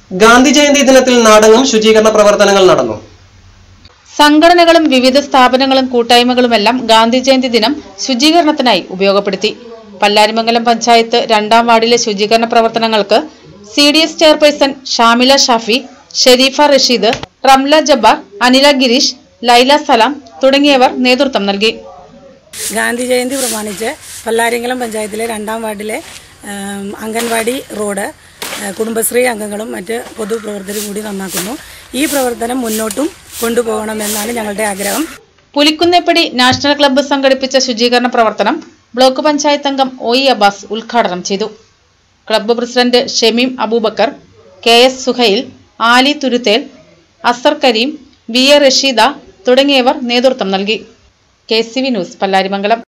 ഗാന്ധി ജയന്തി ദിനത്തിൽ നാടെങ്ങും ശുചീകരണ പ്രവർത്തനങ്ങൾ നടന്നു സംഘടനകളും വിവിധ സ്ഥാപനങ്ങളും കൂട്ടായ്മകളുമെല്ലാം ഗാന്ധി ജയന്തി ദിനം ശുചീകരണത്തിനായി ഉപയോഗപ്പെടുത്തി പല്ലാരിമംഗലം പഞ്ചായത്ത് രണ്ടാം വാർഡിലെ ശുചീകരണ പ്രവർത്തനങ്ങൾക്ക് C D S chairperson Shamila Shafi Sherifa Rasheed Ramla Jabbar Anila Girish Laila Salam തുടങ്ങിയവർ നേതൃത്വം നൽകി ഗാന്ധി ജയന്തി പ്രമാണിച്ച് പല്ലാരിങ്കലം പഞ്ചായത്തിലെ രണ്ടാം വാർഡിലെ ആം, അംഗൻവാടി റോഡ് ആ, കുടുംബശ്രീ അംഗങ്ങളും മറ്റ് പൊതുപ്രവർത്തകരും കൂടി നന്നാക്കുന്നു ഈ പ്രവർത്തനം മുന്നോട്ടും കൊണ്ടുപോകണമെന്നാണ് ഞങ്ങളുടെ ആഗ്രഹം പുലിക്കുന്നേപ്പടി നാഷണൽ ക്ലബ്ബ് സംഘടിപ്പിച്ച ശുചീകരണ പ്രവർത്തനം ബ്ലോക്ക് പഞ്ചായത്ത് അംഗം ഒ ഇ അബ്ബാസ് ഉദ്ഘാടനം ചെയ്തു club president Shameem Abubakar K S Suhail Ali Thuruthel Azhar Kareem V A Rasheeda തുടങ്ങിയവർ നേതൃത്വം നൽകി K C V news Pallarimangalam